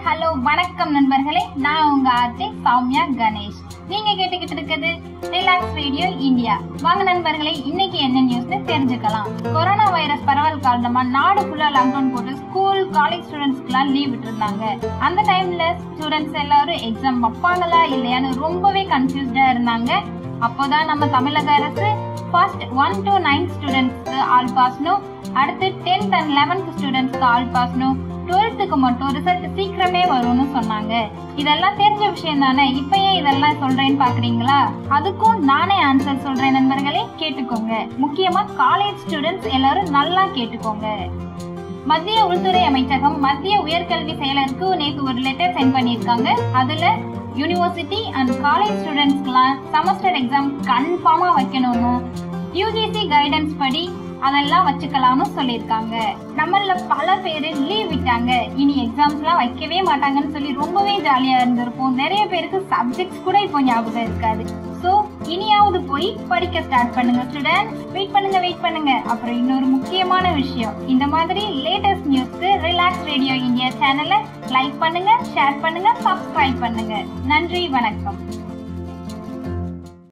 hello வணக்கம் நண்பர்களே நான் உங்க ஆர்த்தி சௌமியா கணேஷ் நீங்க கேட்டுக்கிட்டு இருக்கிறது ரிலாக்ஸ் ரேடியோ இந்தியா வாங்க நண்பர்களே இன்னைக்கு என்ன நியூஸ்னு தெரிஞ்சுக்கலாம் கொரோனா வைரஸ் பரவல் காரணமா நாடு ஃபுல்லா லாக்டவுன் போட்டு ஸ்கூல் காலேஜ் ஸ்டூடெண்ட்ஸ்க்குலாம் லீவ் விட்டுருந்தாங்க அந்த டைம்ல ஸ்டூடெண்ட்ஸ் எல்லாரும் எக்ஸாம் வைப்பாங்களா இல்லையான்னு ரொம்பவே கன்ஃபியூஸ்டா இருந்தாங்க அப்போதான் நம்ம தமிழக அரசு ஃபர்ஸ்ட் ஒன் டு நைன்த் ஸ்டூடெண்ட்ஸ்க்கு ஆல் பாஸ்னும் அடுத்து டென்த் அண்ட் லெவன்த் ஸ்டூடெண்ட்ஸ்க்கு ஆல் பாஸ்னும் டுவெல்த்துக்கு மட்டும் ரிசல்ட் சீக்கிரமே வரும்னு சொன்னாங்க இதெல்லாம் தெரிஞ்ச விஷயம் தானே இப்ப ஏன் இதெல்லாம் சொல்றேன்னு பாக்குறீங்களா அதுக்கும் நானே ஆன்சர் சொல்றேன் நண்பர்களே கேட்டுக்கோங்க முக்கியமா காலேஜ் ஸ்டூடெண்ட்ஸ் எல்லாரும் நல்லா கேட்டுக்கோங்க மத்திய உள்துறை அமைச்சகம் மத்திய உயர்கல்வி செயலருக்கு நேற்று ஒரு லெட்டர் சென்ட் பண்ணியிருக்காங்க அதுல யூனிவர்சிட்டி அண்ட் காலேஜ் ஸ்டூடெண்ட்ஸ்க்குலாம் செமஸ்டர் எக்ஸாம் கன்ஃபார்மா வைக்கணும்னு யூஜிசி கைடன்ஸ் படி அதெல்லாம் வச்சுக்கலாம்னு சொல்லியிருக்காங்க நம்மள பல பேர் லீவ் விட்டாங்க இனி எக்ஸாம்ஸ்லாம் வைக்கவே மாட்டாங்கன்னு சொல்லி ரொம்பவே ஜாலியா இருந்திருப்போம் நிறைய பேருக்கு சப்ஜெக்ட்ஸ் கூட இப்போ ஞாபகம் இருக்காது ஸோ இனியாவது போய் படிக்க ஸ்டார்ட் பண்ணுங்க ஸ்டூடெண்ட்ஸ் வெயிட் பண்ணுங்க வெயிட் பண்ணுங்க அப்புறம் இன்னொரு முக்கியமான விஷயம் இந்த மாதிரி லேட்டஸ்ட் நியூஸ்க்கு ரிலாக்ஸ் ரேடியோ இந்தியா சேனலை லைக் பண்ணுங்க ஷேர் பண்ணுங்க சப்ஸ்கிரைப் பண்ணுங்க நன்றி வணக்கம்